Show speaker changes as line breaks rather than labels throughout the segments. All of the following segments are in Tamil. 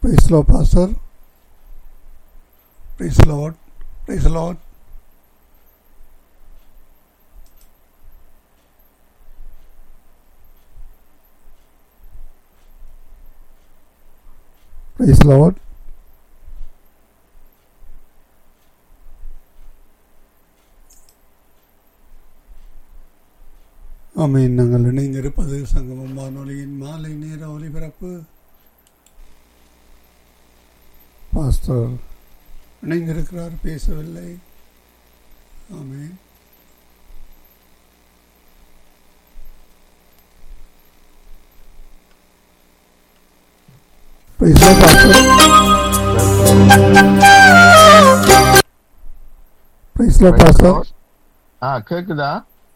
Praise the Lord, Pastor. Praise the Lord. Praise the Lord. Praise the Lord. ஆமீன் நாங்கள் இணைந்திருப்பது சங்கமம் வானொலியின் மாலை நேர ஒலிபரப்பு பாஸ்டர் இணைந்திருக்கிறார் பேசவில்லை ஆமீன் Praise the Lord, Pastor. Praise the Lord, Pastor.
ஆ கேக்குதா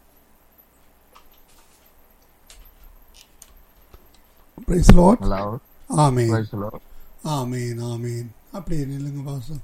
Praise the Lord.
ஹலோ
ஆமீன்
பிரைஸ் ஹலோ
ஆமீன் ஆமீன் அப்படியே நில்லுங்க பாசம்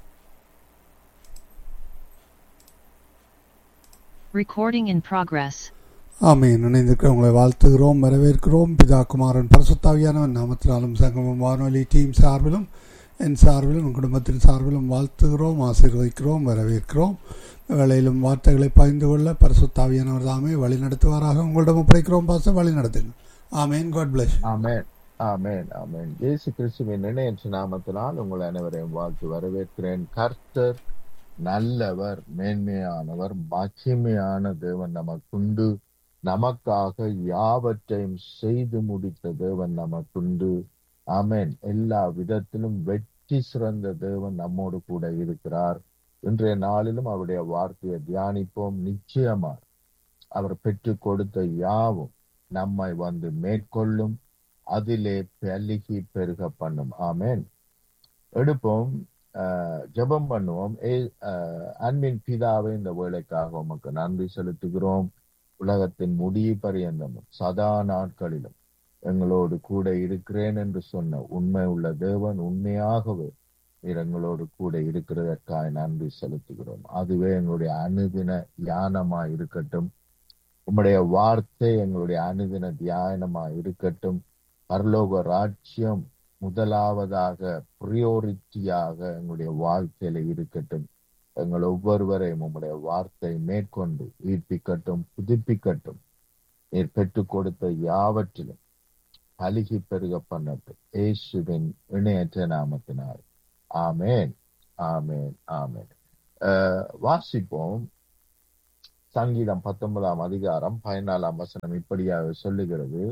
Recording in progress.
ஆமீன் இணைந்திருக்கிறவங்களை வாழ்த்துகிறோம் வரவேற்கிறோம் பிதா குமாரன் பரசுத்தாவியானவன் நாமத்தினாலும் சங்கமம் வானொலி டீம் சார்பிலும் என் சார்பிலும் என் குடும்பத்தின் சார்பிலும் வாழ்த்துகிறோம் ஆசீர்வதிக்கிறோம் வரவேற்கிறோம் வேளையிலும் வார்த்தைகளை பகிர்ந்து கொள்ள பரசுத்தாவியானவர் தாமே வழி நடத்துவாராக உங்களிடம் ஒப்படைக்கிறோம் பாசம் வழி நடத்துங்க ஆமீன் காட் பிளஸ்
ஆமென் ஆமென் ஆமென் இயேசு கிறிஸ்துவின் இணையற்ற நாமத்தினால் உங்கள் அனைவரையும் வாழ்த்து வரவேற்கிறேன் கர்த்தர் நல்லவர் மேன்மையானவர் மகிமையான தேவன் நமக்குண்டு நமக்காக யாவற்றையும் செய்து முடித்த தேவன் நமக்குண்டு ஆமென் எல்லா விதத்திலும் வெற்றி சிறந்த தேவன் நம்மோடு கூட இருக்கிறார் இன்றைய நாளிலும் அவருடைய வார்த்தையை தியானிப்போம் நிச்சயமா அவர் பெற்றுக் கொடுத்த யாவும் நம்மை வந்து மேற்கொள்ளும் அதிலே பெருகி பெருக பண்ணும் ஆமென் எடுப்போம் ஆஹ், ஜெபம் பண்ணுவோம் ஏ ஆஹ், அன்பின் பிதாவை இந்த வேலைக்காக உமக்கு நன்றி செலுத்துகிறோம் உலகத்தின் முடிவு பரியந்தமும் சதா நாட்களிலும் எங்களோடு கூட இருக்கிறேன் என்று சொன்ன உண்மை உள்ள தேவன் உண்மையாகவே நீர் எங்களோடு கூட இருக்கிறதற்காக நன்றி செலுத்துகிறோம் அதுவே எங்களுடைய அனுதின தியானமா இருக்கட்டும் உம்முடைய வார்த்தை எங்களுடைய அனுதின தியானமா இருக்கட்டும் பரலோக ராஜ்யம் முதலாவதாக பிரியோரிட்டியாக எங்களுடைய வாழ்க்கையில இருக்கட்டும் எங்கள் ஒவ்வொருவரையும் உம்முடைய வார்த்தை மேற்கொண்டு ஈர்ப்பிக்கட்டும் புதுப்பிக்கட்டும் நீர் பெற்றுக் கொடுத்த யாவற்றிலும் பலுகி பெருக பண்ணட்டும் இயேசுவின் இணையற்ற நாமத்தினால் ஆமேன் ஆமேன் ஆமேன் அஹ், வாசிப்போம் சங்கீதம் பத்தொன்பதாம் அதிகாரம் பதினாலாம் வசனம் இப்படியாக சொல்லுகிறது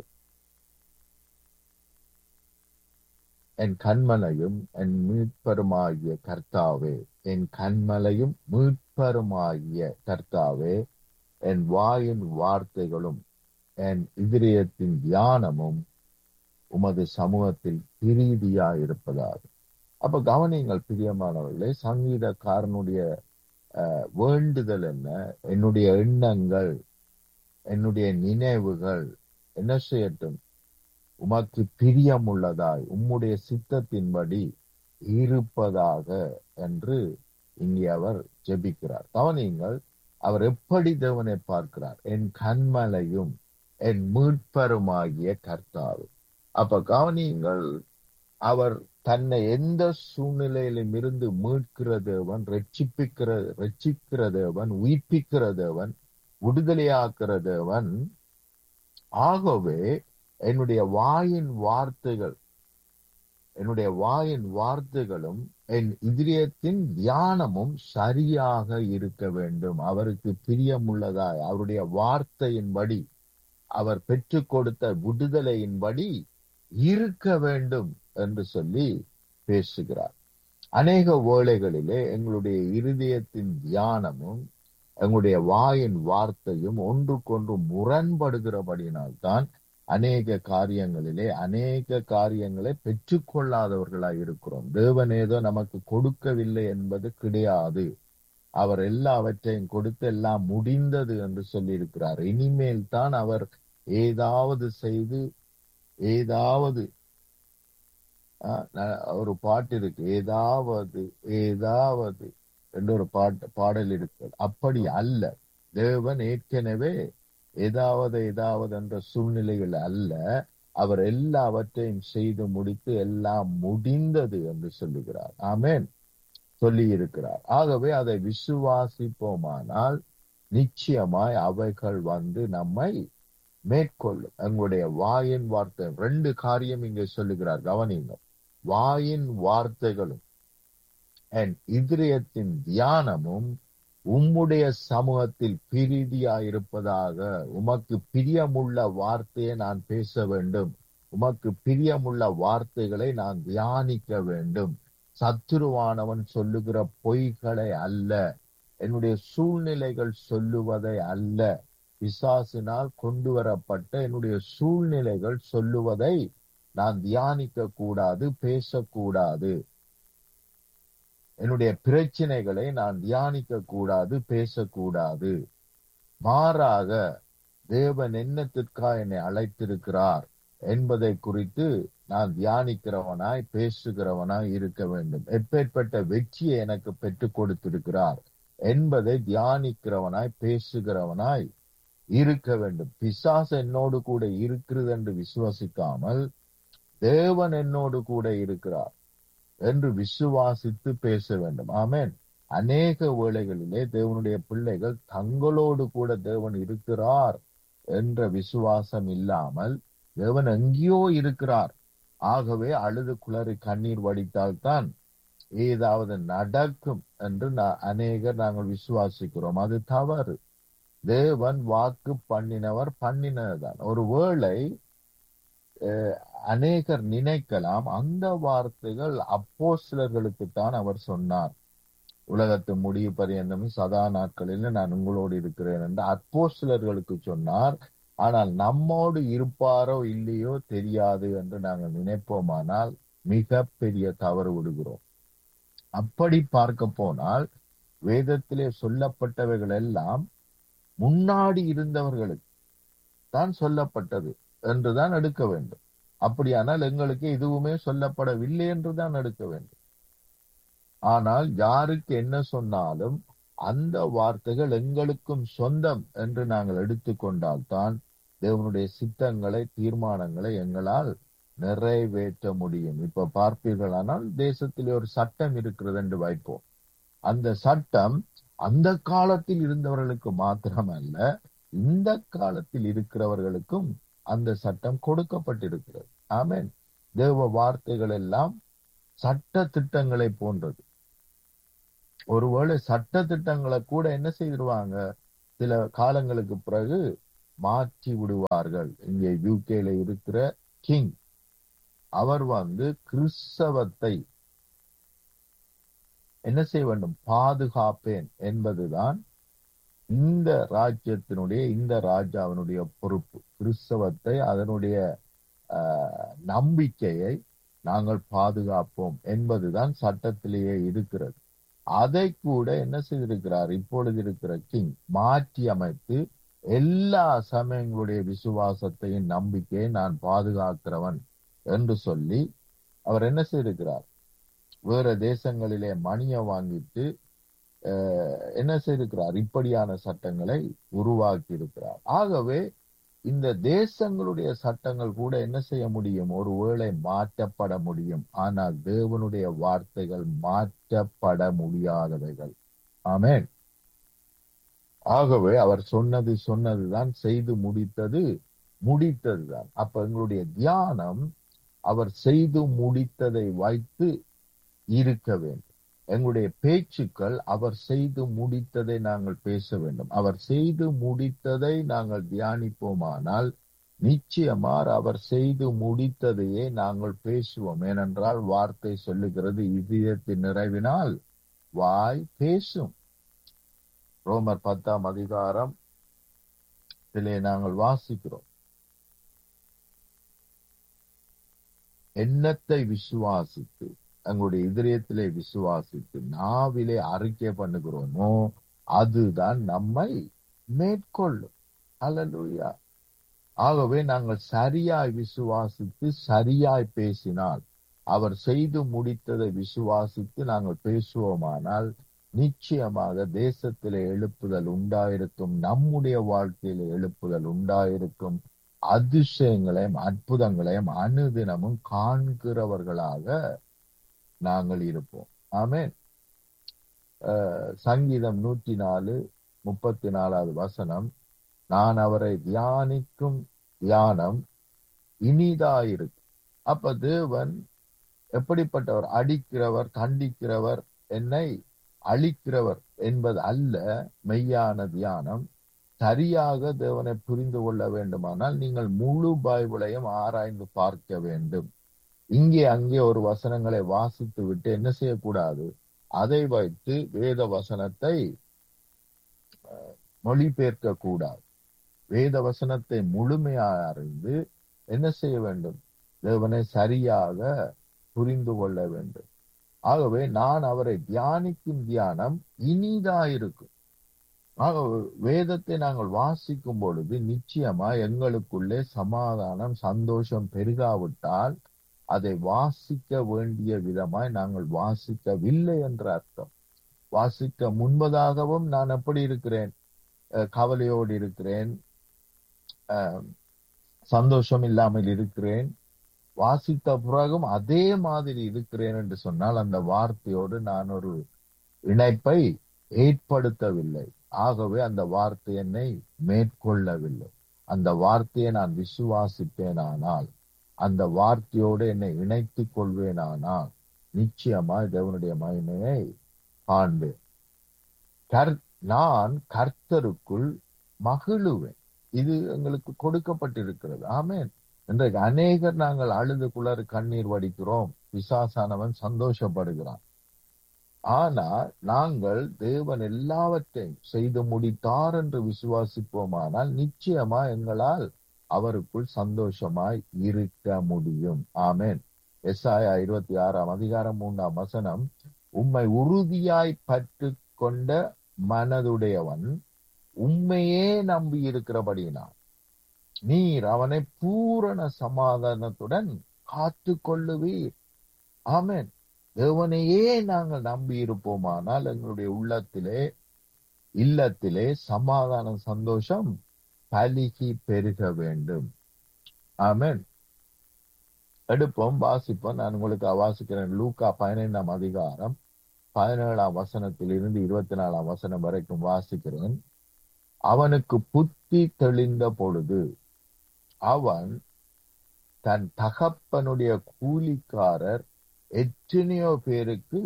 என் கண்மலையும் என் மீட்பருமாகிய கர்த்தாவே என் கண்மலையும் மீட்பருமாகிய கர்த்தாவே என் வாயின் வார்த்தைகளும் என் இதயத்தின் தியானமும் உமது சமூகத்தில் பிரீதியா இருப்பதாக அப்ப கவனிங்கள் பிரியமானவர்களே சங்கீதக்காரனுடைய அஹ், வேண்டுதல் என்ன என்னுடைய எண்ணங்கள் என்னுடைய நினைவுகள் என்ன செய்யட்டும் உமக்கு பிரியமுள்ளதாய் உம்முடைய சித்தத்தின்படி இருப்பதாக என்று இங்கே அவர் ஜெபிக்கிறார் கவனியுங்கள் அவர் எப்படி தேவனை பார்க்கிறார் என் கண்மலையும் என் மீட்பருமாகிய கர்த்தாவு அப்ப கவனியுங்கள் அவர் தன்னை எந்த சூழ்நிலையிலும் இருந்து மீட்கிற தேவன் ரட்சிப்பிக்கிற ரட்சிக்கிற தேவன் உயிர்ப்பிக்கிற தேவன் விடுதலையாக்குற தேவன் ஆகவே என்னுடைய வாயின் வார்த்தைகள் என்னுடைய வாயின் வார்த்தைகளும் என் இதயத்தின் தியானமும் சரியாக இருக்க வேண்டும் அவருக்கு பிரியமுள்ளதாய் அவருடைய வார்த்தையின்படி அவர் பெற்றுக் கொடுத்த விடுதலையின்படி இருக்க வேண்டும் என்று சொல்லி பேசுகிறார் அநேக வேளைகளிலே எங்களுடைய இருதயத்தின் தியானமும் எங்களுடைய வாயின் வார்த்தையும் ஒன்றுக்கொன்று முரண்படுகிறபடியினால்தான் அநேக காரியங்களிலே அநேக காரியங்களை பெற்றுக்கொள்ளாதவர்களாய் இருக்கிறோம் தேவன் ஏதோ நமக்கு கொடுக்கவில்லை என்பது கிடையாது அவர் எல்லாவற்றையும் கொடுத்து எல்லாம் முடிந்தது என்று சொல்லி இருக்கிறார் இனிமேல் தான் அவர் ஏதாவது செய்து ஏதாவது ஆஹ், ந- ஒரு பாட்டு இருக்கு ஏதாவது ஏதாவது என்று ஒரு பாட்டு பாடல் இருக்கு அப்படி அல்ல தேவன் ஏற்கனவே ஏதாவது ஏதாவது என்ற சூழ்நிலைகள் அல்ல அவர் எல்லாவற்றையும் செய்து முடித்து எல்லாம் முடிந்தது என்று சொல்லுகிறார் ஆமென் சொல்லி இருக்கிறார் ஆகவே அதை விசுவாசிப்போமானால் நிச்சயமாய் அவைகள் வந்து நம்மை மேற்கொள்ளும் எங்களுடைய வாயின் வார்த்தை ரெண்டு காரியம் இங்கே சொல்லுகிறார் கவனிங்க வாயின் வார்த்தைகளும் என் இதயத்தின் தியானமும் உம்முடைய சமூகத்தில் பிரீதியாயிருப்பதாக உமக்கு பிரியமுள்ள வார்த்தையை நான் பேச வேண்டும் உமக்கு பிரியமுள்ள வார்த்தைகளை நான் தியானிக்க வேண்டும் சத்துருவானவன் சொல்லுகிற பொய்களை அல்ல என்னுடைய சூழ்நிலைகள் சொல்லுவதை அல்ல பிசாசினால் கொண்டு வரப்பட்ட என்னுடைய சூழ்நிலைகள் சொல்லுவதை நான் தியானிக்க கூடாது பேசக்கூடாது என்னுடைய பிரச்சனைகளை நான் தியானிக்க கூடாது பேசக்கூடாது மாறாக தேவன் என்னத்திற்கா என்னை அழைத்திருக்கிறார் என்பதை குறித்து நான் தியானிக்கிறவனாய் பேசுகிறவனாய் இருக்க வேண்டும் எப்பேற்பட்ட வெற்றியை எனக்கு பெற்றுக் கொடுத்திருக்கிறார் என்பதை தியானிக்கிறவனாய் பேசுகிறவனாய் இருக்க வேண்டும் பிசாசு என்னோடு கூட இருக்கிறது என்று விசுவசிக்காமல் தேவன் என்னோடு கூட இருக்கிறார் என்று விசுவாசித்து பேச வேண்டும் ஆமென் அநேக வேளைகளிலே தேவனுடைய பிள்ளைகள் தங்களோடு கூட தேவன் இருக்கிறார் என்ற விசுவாசம் இல்லாமல் தேவன் எங்கேயோ இருக்கிறார் ஆகவே அழுது குளறி கண்ணீர் வடித்தால்தான் ஏதாவது நடக்கும் என்று நா- அநேகர் நாங்கள் விசுவாசிக்கிறோம் அது தவறு தேவன் வாக்கு பண்ணினவர் பண்ணினதுதான் ஒருவேளை அஹ், அநேகர் நினைக்கலாம் அந்த வார்த்தைகள் அப்போஸ்தலர்களுக்கு தான் அவர் சொன்னார் உலகத்து முடிவு பரியந்தம் சதா நாட்களில் நான் உங்களோடு இருக்கிறேன் என்று அப்போஸ்தலர்களுக்கு சொன்னார் ஆனால் நம்மோடு இருப்பாரோ இல்லையோ தெரியாது என்று நாங்கள் நினைப்போமானால் மிக பெரிய தவறு விடுகிறோம் அப்படி பார்க்க போனால் வேதத்திலே சொல்லப்பட்டவைகள் எல்லாம் முன்னாடி இருந்தவர்களுக்கு தான் சொல்லப்பட்டது என்றுதான் எடுக்க வேண்டும் அப்படியானால் எங்களுக்கு எதுவுமே சொல்லப்படவில்லை என்றுதான் எடுக்க வேண்டும் ஆனால் யாருக்கு என்ன சொன்னாலும் அந்த வார்த்தைகள் எங்களுக்கும் சொந்தம் என்று நாங்கள் எடுத்துக்கொண்டால்தான் தேவனுடைய சித்தங்களை தீர்மானங்களை எங்களால் நிறைவேற்ற முடியும் இப்ப பார்ப்பீர்களானால் தேசத்திலே ஒரு சட்டம் இருக்கிறது என்று வைப்போம் அந்த சட்டம் அந்த காலத்தில் இருந்தவர்களுக்கு மாத்திரமல்ல இந்த காலத்தில் இருக்கிறவர்களுக்கும் அந்த சட்டம் கொடுக்கப்பட்டிருக்கிறது ஆமென் தேவ வார்த்தைகள் எல்லாம் சட்ட திட்டங்களை போன்றது ஒருவேளை சட்ட திட்டங்களை கூட என்ன செய்திருவாங்க சில காலங்களுக்கு பிறகு மாற்றி விடுவார்கள் இங்கே யூகேல இருக்கிற கிங் அவர் வந்து கிறிஸ்தவத்தை என்ன செய்ய வேண்டும் பாதுகாப்பேன் என்பதுதான் இந்த ராஜ்யத்தினுடைய இந்த ராஜாவினுடைய பொறுப்பு கிறிஸ்தவத்தை அதனுடைய ஆஹ், நம்பிக்கையை நாங்கள் பாதுகாப்போம் என்பதுதான் சட்டத்திலேயே இருக்கிறது அதை கூட என்ன செய்திருக்கிறார் இப்பொழுது இருக்கிற கிங் மாற்றி அமைத்து எல்லா சமயங்களுடைய விசுவாசத்தையும் நம்பிக்கையை நான் பாதுகாக்கிறவன் என்று சொல்லி அவர் என்ன செய்திருக்கிறார் வேற தேசங்களிலே மணியை வாங்கிட்டு அஹ், என்ன செய்திருக்கிறார் இப்படியான சட்டங்களை உருவாக்கி இருக்கிறார் ஆகவே இந்த தேசங்களுடைய சட்டங்கள் கூட என்ன செய்ய முடியும் ஒருவேளை மாற்றப்பட முடியும் ஆனால் தேவனுடைய வார்த்தைகள் மாற்றப்பட முடியாதவைகள் ஆமென் ஆகவே அவர் சொன்னது சொன்னதுதான் செய்து முடித்தது முடித்ததுதான் அப்ப எங்களுடைய தியானம் அவர் செய்து முடித்ததை வைத்து இருக்க வேண்டும் எங்களுடைய பேச்சுக்கள் அவர் செய்து முடித்ததை நாங்கள் பேச வேண்டும் அவர் செய்து முடித்ததை நாங்கள் தியானிப்போமானால் நிச்சயமார் அவர் செய்து முடித்ததையே நாங்கள் பேசுவோம் ஏனென்றால் வார்த்தை சொல்லுகிறது இதயத்தின் நிறைவினால் வாய் பேசும் ரோமர் பத்தாம் அதிகாரம் இதிலே நாங்கள் வாசிக்கிறோம் எண்ணத்தை விசுவாசித்து எங்களுடைய இதயத்திலே விசுவாசித்து நாவிலே அறிக்கை பண்ணுகிறோமோ அதுதான் நம்மை மேற்கொள்ளும் அல்லேலூயா ஆகவே நாங்கள் சரியாய் விசுவாசித்து சரியாய் பேசினால் அவர் செய்து முடித்ததை விசுவாசித்து நாங்கள் பேசுவோமானால் நிச்சயமாக தேசத்திலே எழுப்புதல் உண்டாயிருக்கும் நம்முடைய வாழ்க்கையில எழுப்புதல் உண்டாயிருக்கும் அதிசயங்களையும் அற்புதங்களையும் அனுதினமும் காண்கிறவர்களாக நாங்கள் இருப்போம் ஆமென் அஹ், சங்கீதம் நூற்றி நாலு முப்பத்தி நாலாவது வசனம் நான் அவரை தியானிக்கும் தியானம் இனிதாயிருக்கும் அப்ப தேவன் எப்படிப்பட்டவர் அடிக்கிறவர் கண்டிக்கிறவர் என்னை அழிக்கிறவர் என்பது அல்ல மெய்யான தியானம் சரியாக தேவனை புரிந்து கொள்ள வேண்டுமானால் நீங்கள் முழு பைபிளையும் ஆராய்ந்து பார்க்க வேண்டும் இங்கே அங்கே ஒரு வசனங்களை வாசித்து விட்டு என்ன செய்யக்கூடாது அதை வைத்து வேத வசனத்தை அஹ், மொழிபெயர்க்க கூடாது வேத வசனத்தை முழுமையாக அறிந்து என்ன செய்ய வேண்டும் தேவனை சரியாக புரிந்து கொள்ள வேண்டும் ஆகவே நான் அவரை தியானிக்கும் தியானம் இனிதாயிருக்கும் ஆக வேதத்தை நாங்கள் வாசிக்கும் பொழுது நிச்சயமா எங்களுக்குள்ளே சமாதானம் சந்தோஷம் பெருகாவிட்டால் அதை வாசிக்க வேண்டிய விதமாய் நாங்கள் வாசிக்கவில்லை என்ற அர்த்தம் வாசிக்க முன்பதாகவும் நான் எப்படி இருக்கிறேன் அஹ் கவலையோடு இருக்கிறேன் அஹ் சந்தோஷம் இல்லாமல் இருக்கிறேன் வாசித்த பிறகும் அதே மாதிரி இருக்கிறேன் என்று சொன்னால் அந்த வார்த்தையோடு நான் ஒரு இணைப்பை ஏற்படுத்தவில்லை ஆகவே அந்த வார்த்தை என்னை மேற்கொள்ளவில்லை அந்த வார்த்தையை நான் விசுவாசிப்பேனானால் அந்த வார்த்தையோடு என்னை இணைத்துக் கொள்வேனானால் நிச்சயமாய் தேவனுடைய மகிமையை காண்பேன் கர் நான் கர்த்தருக்குள் மகிழுவேன் இது எங்களுக்கு கொடுக்கப்பட்டிருக்கிறது ஆமென் இன்றைக்கு அநேகர் நாங்கள் அழுது குளறு கண்ணீர் வடிக்கிறோம் பிசாசானவன் சந்தோஷப்படுகிறான் ஆனால் நாங்கள் தேவன் எல்லாவற்றையும் செய்து முடித்தார் என்று விசுவாசிப்போமானால் நிச்சயமா எங்களால் அவருக்குள் சந்தோஷமாய் இருக்க முடியும் ஆமென் எஸ்ஆயா இருபத்தி ஆறாம் அதிகாரம் மூன்றாம் வசனம் உம்மை உறுதியாய் பற்று கொண்ட மனதுடையவன் உண்மையே நம்பி இருக்கிறபடியினால் நீர் அவனை பூரண சமாதானத்துடன் காத்து கொள்ளுவீர் ஆமென் தேவனையே நாங்கள் நம்பி இருப்போமானால் எங்களுடைய உள்ளத்திலே இல்லத்திலே சமாதானம் சந்தோஷம் பலிகி பெருக வேண்டும் ஆமென் எடுப்போம் வாசிப்போம் நான் உங்களுக்கு வாசிக்கிறேன் லூக்கா பதினைந்தாம் அதிகாரம் பதினேழாம் வசனத்தில் இருந்து இருபத்தி நாலாம் வசனம் வரைக்கும் வாசிக்கிறேன் அவனுக்கு புத்தி தெளிந்த பொழுது அவன் தன் தகப்பனுடைய கூலிக்காரர் எத்தனையோ பேருக்கு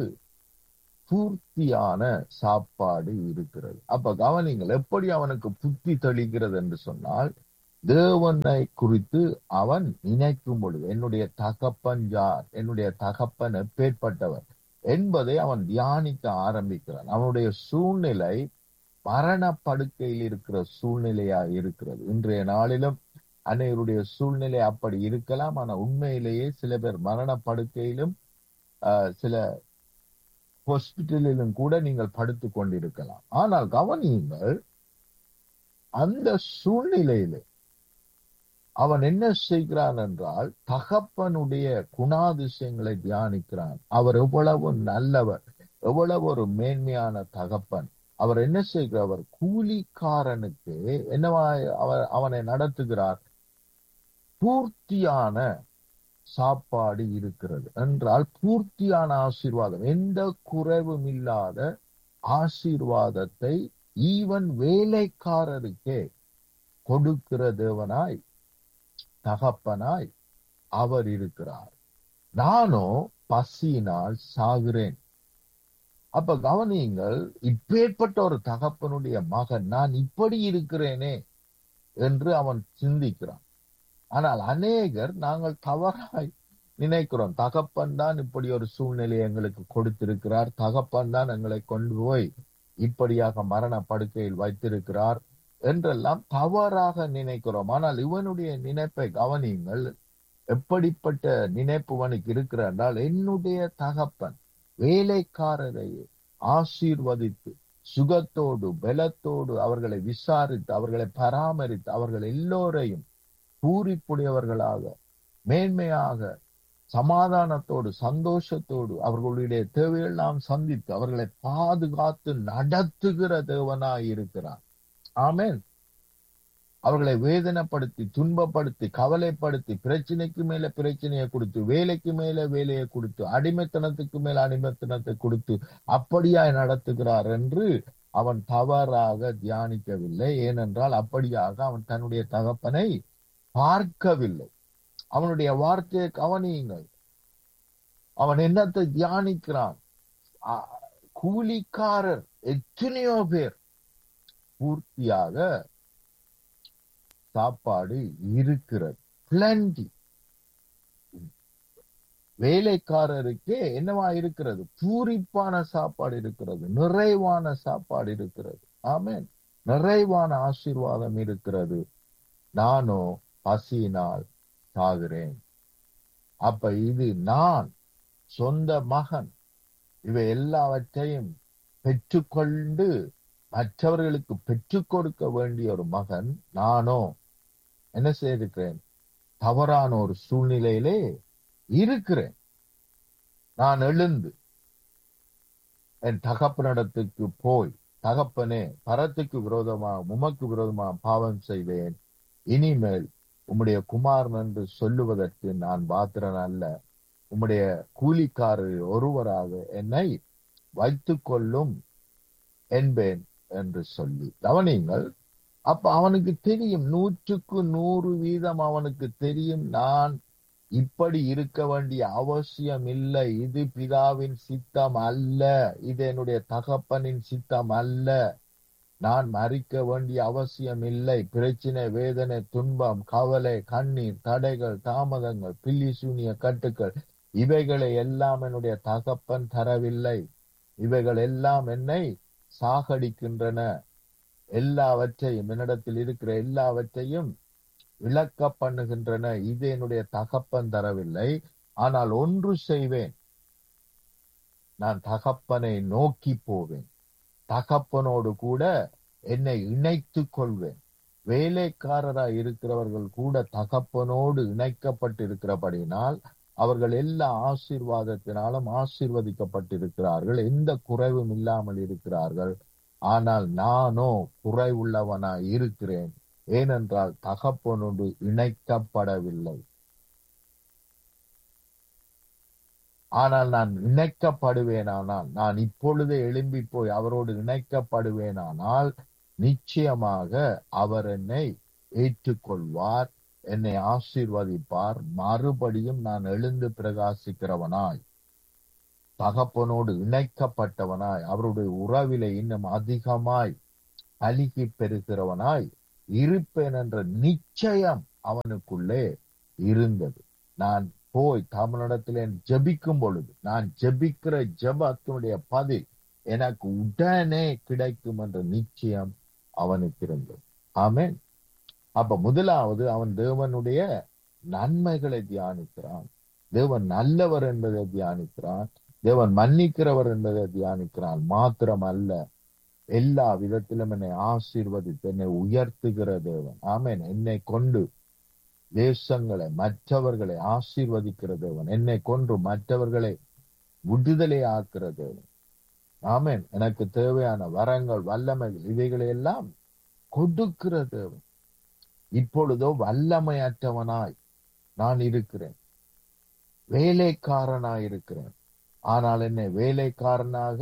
பூர்த்தியான சாப்பாடு இருக்கிறது அப்ப கவனிங்கள் எப்படி அவனுக்கு புத்தி தெளிக்கிறது என்று சொன்னால் தேவனை குறித்து அவன் நினைக்கும் பொழுது என்னுடைய தகப்பன் யார் என்னுடைய தகப்பன் எப்பேற்பட்டவர் என்பதை அவன் தியானிக்க ஆரம்பிக்கிறான் அவனுடைய சூழ்நிலை மரண படுக்கையில் இருக்கிற சூழ்நிலையா இருக்கிறது இன்றைய நாளிலும் அனைவருடைய சூழ்நிலை அப்படி இருக்கலாம் ஆனா உண்மையிலேயே சில பேர் மரண படுக்கையிலும் ஆஹ், சில ஹாஸ்பிட்டலிலும் கூட நீங்கள் படுத்துக் கொண்டிருக்கலாம் ஆனால் கவனியுங்கள் அந்த சூழ்நிலையிலே அவன் என்ன செய்கிறான் என்றால் தகப்பனுடைய குணாதிசயங்களை தியானிக்கிறான் அவர் எவ்வளவு நல்லவர் எவ்வளவு ஒரு மேன்மையான தகப்பன் அவர் என்ன செய்கிறவர் கூலிக்காரனுக்கு என்னவா அவர் அவனை நடத்துகிறார் பூர்த்தியான சாப்பாடு இருக்கிறது என்றால் பூர்த்தியான ஆசீர்வாதம் எந்த குறைவும் இல்லாத ஆசீர்வாதத்தை ஈவன் வேலைக்காரருக்கே கொடுக்கிற தேவனாய் தகப்பனாய் அவர் இருக்கிறார் நானோ பசியினால் சாகிறேன் அப்ப கவனியுங்கள் இப்பேற்பட்ட ஒரு தகப்பனுடைய மகன் நான் இப்படி இருக்கிறேனே என்று அவன் சிந்திக்கிறான் ஆனால் அநேகர் நாங்கள் தவறாய் நினைக்கிறோம் தகப்பன் தான் இப்படி ஒரு சூழ்நிலை எங்களுக்கு கொடுத்திருக்கிறார் தகப்பன் தான் எங்களை கொண்டு போய் இப்படியாக மரண படுக்கையில் வைத்திருக்கிறார் என்றெல்லாம் தவறாக நினைக்கிறோம் ஆனால் இவனுடைய நினைப்பை கவனியுங்கள் எப்படிப்பட்ட நினைப்பு அவனுக்கு இருக்கிற என்றால் என்னுடைய தகப்பன் வேலைக்காரரை ஆசீர்வதித்து சுகத்தோடு பலத்தோடு அவர்களை விசாரித்து அவர்களை பராமரித்து அவர்கள் எல்லோரையும் பூரிப்புடையவர்களாக மேன்மையாக சமாதானத்தோடு சந்தோஷத்தோடு அவர்களுடைய தேவையெல்லாம் சந்தித்து அவர்களை பாதுகாத்து நடத்துகிற தேவனாய் இருக்கிறார் ஆமென் அவர்களை வேதனைப்படுத்தி துன்பப்படுத்தி கவலைப்படுத்தி பிரச்சனைக்கு மேல பிரச்சனையை கொடுத்து வேலைக்கு மேல வேலையை கொடுத்து அடிமைத்தனத்துக்கு மேல அடிமைத்தனத்தை கொடுத்து அப்படியாய் நடத்துகிறார் என்று அவன் தவறாக தியானிக்கவில்லை ஏனென்றால் அப்படியாக அவன் தன்னுடைய தகப்பனை பார்க்கவில்லை அவனுடைய வார்த்தையை கவனியுங்கள் அவன் என்னத்தை தியானிக்கிறான் ஆ, கூலிக்காரர் எத்தனையோ பேர் பூர்த்தியாக சாப்பாடு இருக்கிறது பிளண்டி வேலைக்காரருக்கே என்னவா இருக்கிறது பூரிப்பான சாப்பாடு இருக்கிறது நிறைவான சாப்பாடு இருக்கிறது ஆமென் நிறைவான ஆசீர்வாதம் இருக்கிறது நானோ பசியினால் சாகிறேன் அப்ப இது நான் சொந்த மகன் இவை எல்லாவற்றையும் பெற்றுக்கொண்டு மற்றவர்களுக்கு பெற்றுக் கொடுக்க வேண்டிய ஒரு மகன் நானோ என்ன செய்திருக்கிறேன் தவறான ஒரு சூழ்நிலையிலே இருக்கிறேன் நான் எழுந்து என் தகப்பனிடத்துக்கு போய் தகப்பனே பரத்துக்கு விரோதமாக உமக்கு விரோதமாக பாவம் செய்வேன் இனிமேல் உம்முடைய குமாரன் என்று சொல்லுவதற்கு நான் பாத்திரன் அல்ல உம்முடைய கூலிக்காரர் ஒருவராக என்னை வைத்துக் கொள்ளும் என்பேன் என்று சொல்லி கவனியுங்கள் அப்ப அவனுக்கு தெரியும் நூற்றுக்கு நூறு வீதம் அவனுக்கு தெரியும் நான் இப்படி இருக்க வேண்டிய அவசியம் இல்லை இது பிதாவின் சித்தம் அல்ல இது என்னுடைய தகப்பனின் சித்தம் அல்ல நான் மறிக்க வேண்டிய அவசியம் இல்லை பிரச்சனை வேதனை துன்பம் கவலை கண்ணீர் தடைகள் தாமதங்கள் பில்லி சூனிய கட்டுக்கள் இவைகளை எல்லாம் என்னுடைய தகப்பன் தரவில்லை இவைகள் எல்லாம் என்னை சாகடிக்கின்றன எல்லாவற்றையும் என்னிடத்தில் இருக்கிற எல்லாவற்றையும் விளக்க பண்ணுகின்றன இது என்னுடைய தகப்பன் தரவில்லை ஆனால் ஒன்று செய்வேன் நான் தகப்பனை நோக்கி போவேன் தகப்பனோடு கூட என்னை இணைத்துக் கொள்வேன் வேலைக்காரராய் இருக்கிறவர்கள் கூட தகப்பனோடு இணைக்கப்பட்டிருக்கிறபடினால் அவர்கள் எல்லா ஆசீர்வாதத்தினாலும் ஆசீர்வதிக்கப்பட்டிருக்கிறார்கள் எந்த குறைவும் இல்லாமல் இருக்கிறார்கள் ஆனால் நானோ குறைவுள்ளவனாய் இருக்கிறேன் ஏனென்றால் தகப்பனோடு இணைக்கப்படவில்லை ஆனால் நான் இணைக்கப்படுவேனானால் நான் இப்பொழுதே எழும்பி போய் அவரோடு இணைக்கப்படுவேனானால் நிச்சயமாக அவர் என்னை ஏற்றுக்கொள்வார் என்னை ஆசீர்வதிப்பார் மறுபடியும் நான் எழுந்து பிரகாசிக்கிறவனாய் தகப்பனோடு இணைக்கப்பட்டவனாய் அவருடைய உறவிலே இன்னும் அதிகமாய் அழுகி பெறுகிறவனாய் இருப்பேன் என்ற நிச்சயம் அவனுக்குள்ளே இருந்தது நான் போய் தமிழிடத்திலே ஜெபிக்கும் பொழுது நான் ஜெபிக்கிற ஜெபத்தினுடைய பதில் எனக்கு உடனே கிடைக்கும் என்ற நிச்சயம் அவனுக்கு இருந்தது ஆமென் அப்ப முதலாவது அவன் தேவனுடைய நன்மைகளை தியானிக்கிறான் தேவன் நல்லவர் என்பதை தியானிக்கிறான் தேவன் மன்னிக்கிறவர் என்பதை தியானிக்கிறான் மாத்திரம் அல்ல எல்லா விதத்திலும் என்னை ஆசீர்வதித்து என்னை உயர்த்துகிற தேவன் ஆமென் என்னை கொண்டு தேசங்களை மற்றவர்களை ஆசீர்வதிக்கிற தேவன் என்னை கொன்று மற்றவர்களை விடுதலை ஆக்குற தேவன் ஆமென் எனக்கு தேவையான வரங்கள் வல்லமைகள் இவைகளை எல்லாம் கொடுக்கிற தேவன் இப்பொழுதோ வல்லமையற்றவனாய் நான் இருக்கிறேன் வேலைக்காரனாய் இருக்கிறேன் ஆனால் என்னை வேலைக்காரனாக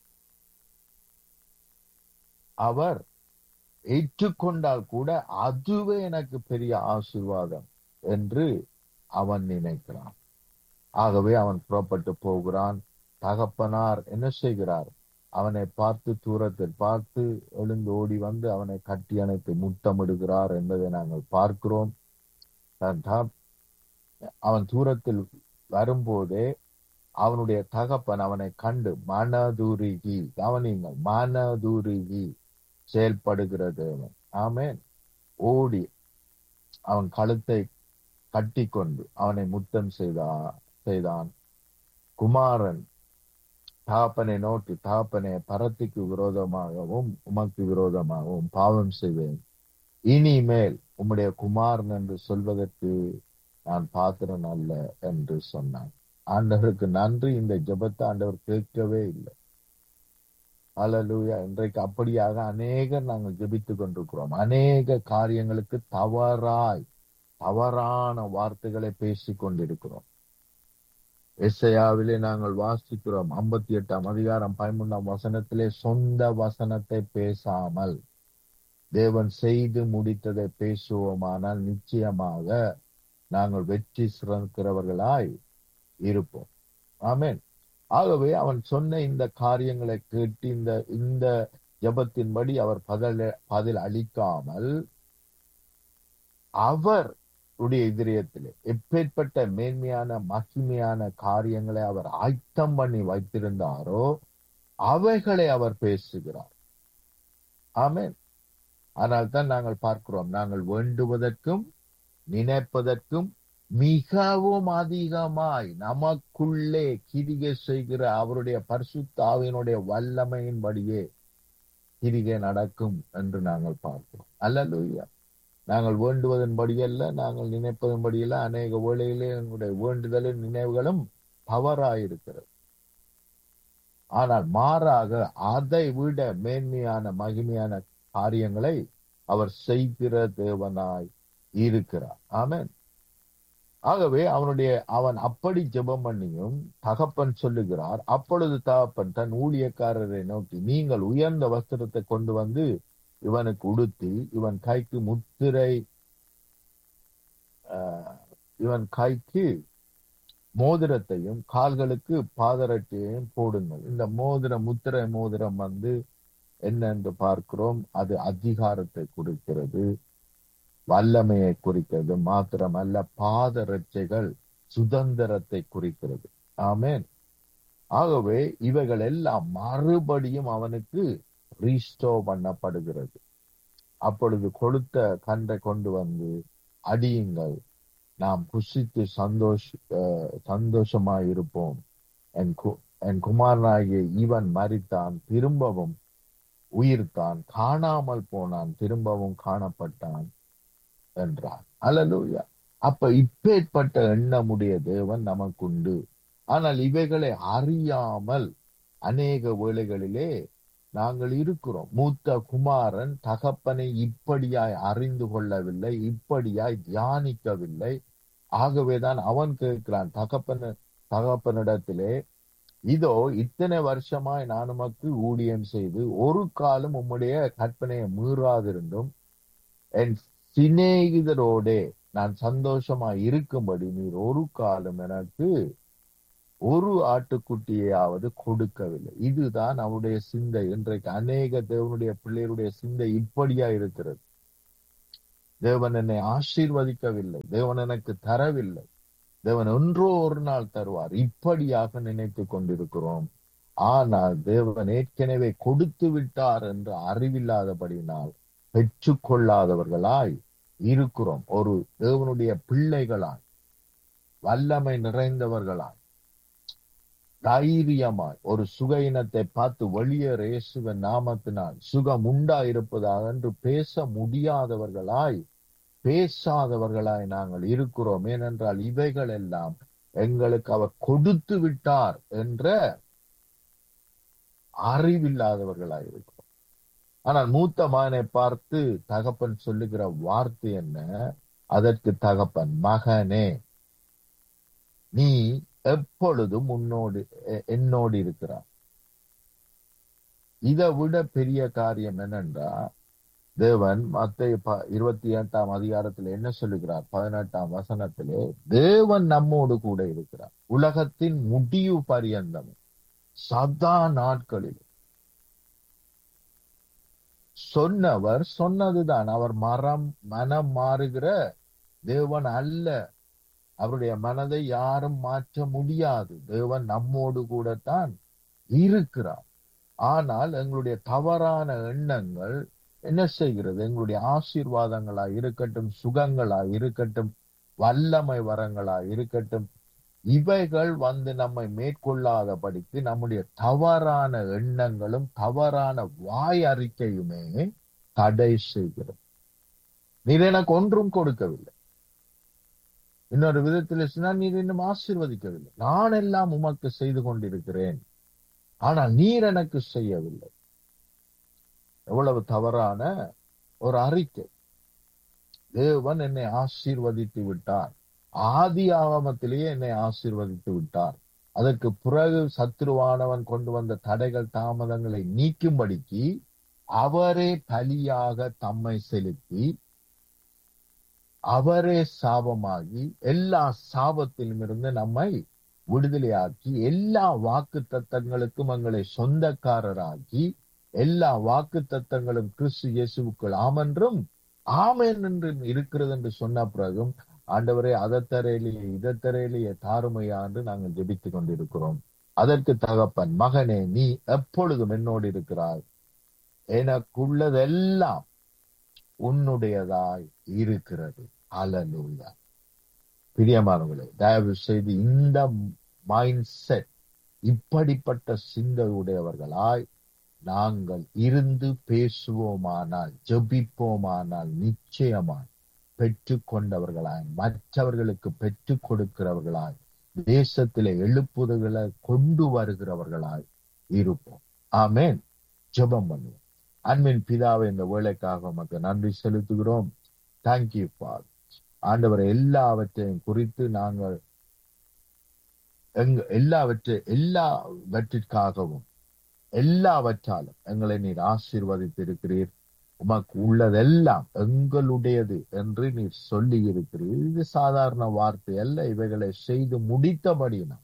அவர் ஏற்றுக்கொண்டால் கூட அதுவே எனக்கு பெரிய ஆசீர்வாதம் என்று அவன் நினைக்கிறான் ஆகவே அவன் புறப்பட்டு போகிறான் தகப்பனார் என்ன செய்கிறார் அவனை பார்த்து தூரத்தில் பார்த்து எழுந்து ஓடி வந்து அவனை கட்டி அணைத்து முத்தமிடுகிறார் என்பதை நாங்கள் பார்க்கிறோம் தன் தகப்- அவன் தூரத்தில் வரும்போதே அவனுடைய தகப்பன் அவனை கண்டு மனதுருகி கவனியுங்கள் மனதுருகி செயல்படுகிறது அவன் ஆமென் ஓடி அவன் கழுத்தை கட்டிக்கொண்டு அவனை முத்தம் செய்தா செய்தான் குமாரன் தகப்பனை நோக்கி தகப்பனே பரத்துக்கு விரோதமாகவும் உமக்கு விரோதமாகவும் பாவம் செய்வேன் இனிமேல் உம்முடைய குமாரன் என்று சொல்வதற்கு நான் பாத்திரன் அல்ல என்று சொன்னான் ஆண்டவருக்கு நன்றி இந்த ஜெபத்தை ஆண்டவர் கேட்கவே இல்லை அல்லேலூயா இன்றைக்கு அப்படியாக அநேகர் நாங்கள் ஜெபித்துக் கொண்டிருக்கிறோம் அநேக காரியங்களுக்கு தவறாய் தவறான வார்த்தைகளை பேசிக் கொண்டிருக்கிறோம் எஸ்ஐயாவிலே நாங்கள் வாசிக்கிறோம் ஐம்பத்தி எட்டாம் அதிகாரம் பதிமூன்றாம் வசனத்திலே சொந்த வசனத்தை பேசாமல் தேவன் செய்து முடித்ததை பேசுவோமானால் நிச்சயமாக நாங்கள் வெற்றி சிறக்கிறவர்களாய் இருப்போம் ஆமென் ஆகவே அவன் சொன்ன இந்த காரியங்களை கேட்டு இந்த இந்த ஜபத்தின்படி அவர் பதில் பதில் அளிக்காமல் அவர் உடைய இதயத்திலே எப்பேற்பட்ட மேன்மையான மகிமையான காரியங்களை அவர் ஆயத்தம் பண்ணி வைத்திருந்தாரோ அவைகளை அவர் பேசுகிறார் ஆமென் ஆனால் தான் நாங்கள் பார்க்கிறோம் நாங்கள் வேண்டுவதற்கும் நினைப்பதற்கும் மிகவும் அதிகமாய் நமக்குள்ளே கிரிகை செய்கிற அவருடைய பரிசுத்தாவினுடைய வல்லமையின்படியே கிரிகை நடக்கும் என்று நாங்கள் பார்க்கிறோம் அல்லலுயா நாங்கள் வேண்டுவதன்படியல்ல நாங்கள் நினைப்பதன்படியல்ல அநேக வேளையிலே எங்களுடைய வேண்டுதலும் நினைவுகளும் தவறாயிருக்கிறது ஆனால் மாறாக அதை விட மேன்மையான மகிமையான காரியங்களை அவர் செய்கிற தேவனாய் இருக்கிறார் ஆமென் ஆகவே அவனுடைய அவன் அப்படி ஜெபம் பண்ணியும் தகப்பன் சொல்லுகிறார் அப்பொழுது தகப்பன் தன் ஊழியக்காரரை நோக்கி நீங்கள் உயர்ந்த வஸ்திரத்தை கொண்டு வந்து இவனுக்கு உடுத்தி இவன் கைக்கு முத்திரை ஆஹ், இவன் கைக்கு மோதிரத்தையும் கால்களுக்கு பாதரட்டையையும் போடுங்கள் இந்த மோதிரம் முத்திரை மோதிரம் வந்து என்ன என்று பார்க்கிறோம் அது அதிகாரத்தை குறிக்கிறது வல்லமையை குறிக்கிறது மாத்திரமல்ல பாதரட்சைகள் சுதந்திரத்தை குறிக்கிறது ஆமென் ஆகவே இவைகள் எல்லாம் மறுபடியும் அவனுக்கு ரீஸ்டோ பண்ணப்படுகிறது அப்பொழுது கொடுத்த கன்றை கொண்டு வந்து அடியுங்கள் நாம் புசித்து சந்தோஷ அஹ், சந்தோஷமாய் இருப்போம் என் கு- என் குமாரனாகிய இவன் மரித்தான் திரும்பவும் உயிர்த்தான் காணாமல் போனான் திரும்பவும் காணப்பட்டான் என்றார் அல்லேலூயா அப்ப இப்பேற்பட்ட எண்ணமுடைய தேவன் நமக்குண்டு ஆனால் இவைகளை அறியாமல் அநேக வேளைகளிலே நாங்கள் இருக்கிறோம் மூத்த குமாரன் தகப்பனை இப்படியாய் அறிந்து கொள்ளவில்லை இப்படியாய் தியானிக்கவில்லை ஆகவேதான் அவன் கேட்கிறான் தகப்பன தகப்பனிடத்திலே இதோ இத்தனை வருஷமாய் நான் உமக்கு ஊழியம் செய்து ஒரு காலம் உம்முடைய கற்பனையை மீறாதிருந்தும் என் சிநேகிதரோடே நான் சந்தோஷமாய் இருக்கும்படி நீர் ஒரு காலம் எனக்கு ஒரு ஆட்டுக்குட்டியாவது கொடுக்கவில்லை இதுதான் அவருடைய சிந்தை இன்றைக்கு அநேக தேவனுடைய பிள்ளைகளுடைய சிந்தை இப்படியா இருக்கிறது தேவன் என்னை ஆசீர்வதிக்கவில்லை தேவன் எனக்கு தரவில்லை தேவன் ஒன்றோ ஒரு நாள் தருவார் இப்படியாக நினைத்துக் கொண்டிருக்கிறோம் ஆனால் தேவன் ஏற்கனவே கொடுத்து விட்டார் என்று அறிவில்லாதபடியினால் பெற்றுக்கொள்ளாதவர்களாய் இருக்கிறோம் ஒரு தேவனுடைய பிள்ளைகளாய் வல்லமை நிறைந்தவர்களாய் தைரியமாய் ஒரு சுக இனத்தை பார்த்து வெளியேற இயேசுவின் நாமத்தினால் சுகம் உண்டா இருப்பதாக என்று பேச முடியாதவர்களாய் பேசாதவர்களாய் நாங்கள் இருக்கிறோம் ஏனென்றால் இவைகள் எல்லாம் எங்களுக்கு அவர் கொடுத்து விட்டார் என்ற அறிவில்லாதவர்களாய் இருக்கிறோம் ஆனால் மூத்த மகனை பார்த்து தகப்பன் சொல்லுகிற வார்த்தை என்ன அதற்கு தகப்பன் மகனே நீ எப்பொழுதும் உன்னோடு எ- என்னோடு இருக்கிறார் இதை விட பெரிய காரியம் என்னன்றா தேவன் மத்திய இருபத்தி எட்டாம் அதிகாரத்தில் என்ன சொல்லுகிறார் பதினெட்டாம் வசனத்திலே தேவன் நம்மோடு கூட இருக்கிறார் உலகத்தின் முடிவு பரியந்தம் சதா நாட்களில் சொன்னவர் சொன்னதுதான் அவர் மரம் மனம் மாறுகிற தேவன் அல்ல அவருடைய மனதை யாரும் மாற்ற முடியாது தேவன் நம்மோடு கூடத்தான் இருக்கிறார் ஆனால் எங்களுடைய தவறான எண்ணங்கள் என்ன செய்கிறது எங்களுடைய ஆசீர்வாதங்களா இருக்கட்டும் சுகங்களா இருக்கட்டும் வல்லமை வரங்களா இருக்கட்டும் இவைகள் வந்து நம்மை மேற்கொள்ளாதபடிக்கு நம்முடைய தவறான எண்ணங்களும் தவறான வாய் அறிக்கையுமே தடை செய்கிறது நீர் எனக்கு ஒன்றும் கொடுக்கவில்லை இன்னொரு விதத்தில் சொன்னால் நீர் இன்னும் ஆசீர்வதிக்கவில்லை நான் எல்லாம் உமக்கு செய்து கொண்டிருக்கிறேன் ஆனால் நீர் எனக்கு செய்யவில்லை எவ்வளவு தவறான ஒரு அறிக்கை தேவன் என்னை ஆசீர்வதித்து விட்டார் ஆதி ஆகமத்திலேயே என்னை ஆசீர்வதித்து விட்டார் அதற்கு பிறகு சத்துருவானவன் கொண்டு வந்த தடைகள் தாமதங்களை நீக்கும்படிக்கு அவரே பலியாக தம்மை செலுத்தி அவரே சாபமாகி எல்லா சாபத்திலும் இருந்து நம்மை விடுதலையாக்கி எல்லா வாக்கு தத்தங்களுக்கும் எங்களை சொந்தக்காரராக்கி எல்லா வாக்கு தத்தங்களும் கிறிஸ்து இயேசுக்குள் ஆமென்றும் ஆமென் என்று இருக்கிறது என்று சொன்ன பிறகும் ஆண்டவரே அதத்தரையிலேயே இதத்தரையிலேயே தாருமையா என்று நாங்கள் ஜெபித்துக் கொண்டிருக்கிறோம் அதற்கு தகப்பன் மகனே நீ எப்பொழுதும் என்னோடு இருக்கிறாய் எனக்குள்ளதெல்லாம் உன்னுடையதாய் இருக்கிறது அலலூயா பிரியமானவர்களே தயவு செய்து இந்த மைண்ட் செட் இப்படிப்பட்ட சிந்தை உடையவர்களாய் நாங்கள் இருந்து பேசுவோமானால் ஜெபிப்போமானால் நிச்சயமாய் பெற்று கொண்டவர்களாய் மற்றவர்களுக்கு பெற்றுக் கொடுக்கிறவர்களாய் தேசத்திலே எழுப்புதல்களை கொண்டு வருகிறவர்களாய் இருப்போம் ஆமேன் ஜெபம் பண்ணுவோம் அன்பின் பிதாவை இந்த வேலைக்காக உமக்கு நன்றி செலுத்துகிறோம் தேங்க்யூ ஃபார் ஆண்டவர் எல்லாவற்றையும் குறித்து நாங்கள் எங்க எல்லாவற்றை எல்லாவற்றிற்காகவும் எல்லாவற்றாலும் எங்களை நீர் ஆசீர்வதித்திருக்கிறீர் உமக்கு உள்ளதெல்லாம் எங்களுடையது என்று நீர் சொல்லி இருக்கிறீர் இது சாதாரண வார்த்தை அல்ல இவைகளை செய்து முடித்தபடினா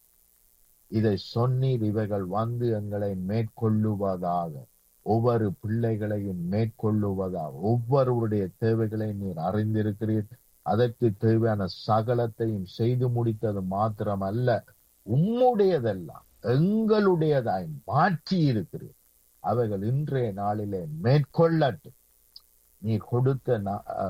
இதை சொன்னீர் இவைகள் வந்து எங்களை மேற்கொள்ளுவதாக ஒவ்வொரு பிள்ளைகளையும் மேற்கொள்ளுவதாக ஒவ்வொருவருடைய தேவைகளை நீர் அறிந்திருக்கிறீர் அதற்கு தேவையான சகலத்தையும் செய்து முடித்தது மாத்திரமல்ல உம்முடையதெல்லாம் எங்களுடையதாய் மாற்றி இருக்கிறீர் அவைகள் இன்றைய நாளிலே மேற்கொள்ளட்டும் நீ கொடுத்த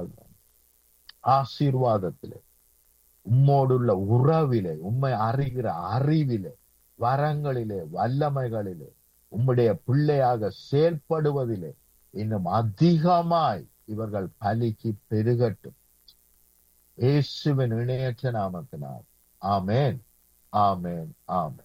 ஆசீர்வாதத்திலே உம்மோடுள்ள உறவிலே உம்மை அறிகிற அறிவிலே வரங்களிலே வல்லமைகளிலே உம்முடைய பிள்ளையாக செயல்படுவதிலே இன்னும் அதிகமாய் இவர்கள் பலிக்கு பெருகட்டும் இயேசுவின் இணையற்ற நாமத்தினால் ஆமேன் ஆமேன் ஆமேன்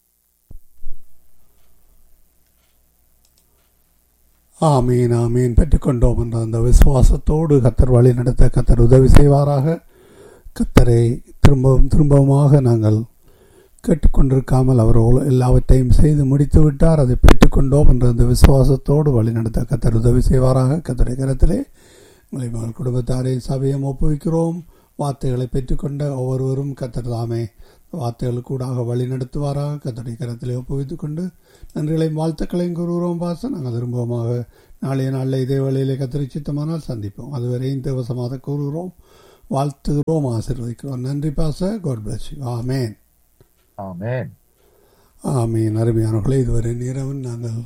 ஆமீன் ஆமீன் பெற்றுக்கொண்டோம் என்ற அந்த விசுவாசத்தோடு கத்தர் வழி நடத்த கத்தர் உதவி செய்வாராக கத்தரை திரும்பவும் திரும்பவுமாக நாங்கள் கேட்டுக்கொண்டிருக்காமல் அவர் எல்லாவற்றையும் செய்து முடித்து விட்டார் அதை பெற்றுக்கொண்டோம் என்ற அந்த விசுவாசத்தோடு வழிநடத்த கத்தர் உதவி செய்வாராக கத்தரை கரத்திலே உங்களை மகள் குடும்பத்தாரை சபையம் ஒப்புவிக்கிறோம் வார்த்தைகளை பெற்றுக்கொண்ட ஒவ்வொருவரும் கத்தர் தாமே வார்த்தைகளுக்கூடாக வழி நடத்துவாராக கத்தரை கரத்திலே ஒப்புவித்துக் கொண்டு நன்றிகளையும் வாழ்த்துக்களையும் கூறுகிறோம் பாச நாங்கள் திரும்பமாக நாளைய நாளில் இதே வேளையிலே கத்திரி சித்தமானால் சந்திப்போம் அதுவரை இந்த வசமாக கூறுகிறோம் வாழ்த்துகிறோம் ஆசீர்வதிக்கிறோம் நன்றி பாச காட் பிளஸ் யூ ஆமேன்
ஆமேன்
ஆமீன் அருமையானவர்களே இதுவரை நேரவன் நாங்கள்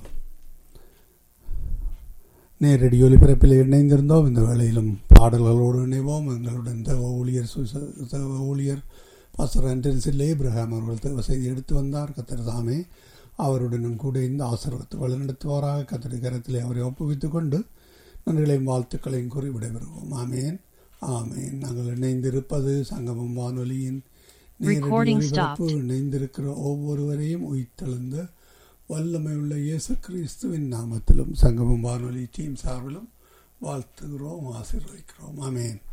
நேரடி ஒலிபரப்பில் இணைந்திருந்தோம் இந்த வேளையிலும் பாடல்களோடு இணைவோம் எங்களுடன் தேவ ஊழியர் தேவ ஊழியர் பாஸ்டர் அண்டன்சில் ஏப்ரஹாம் அவர்கள் தேவ செய்தி எடுத்து வந்தார் கத்தர் தாமே அவருடனும் கூட இந்த ஆசிர்வத்தை வழிநடத்துவாராக கத்தடி கரத்திலே அவரை ஒப்புவித்துக் கொண்டு நன்றிகளையும் வாழ்த்துக்களையும் கூறி விடைபெறுவோம் ஆமேன் ஆமேன் நாங்கள் இணைந்திருப்பது சங்கமம் வானொலியின் ஒலிபரப்பு இணைந்திருக்கிற ஒவ்வொருவரையும் உயிர்த்தெழுந்த வல்லமை உள்ள இயேசு கிறிஸ்துவின் நாமத்திலும் சங்கமம் வானொலி டீம் சார்பிலும் வாழ்த்துகிறோம் ஆசீர்வதிக்கிறோம் ஆமேன்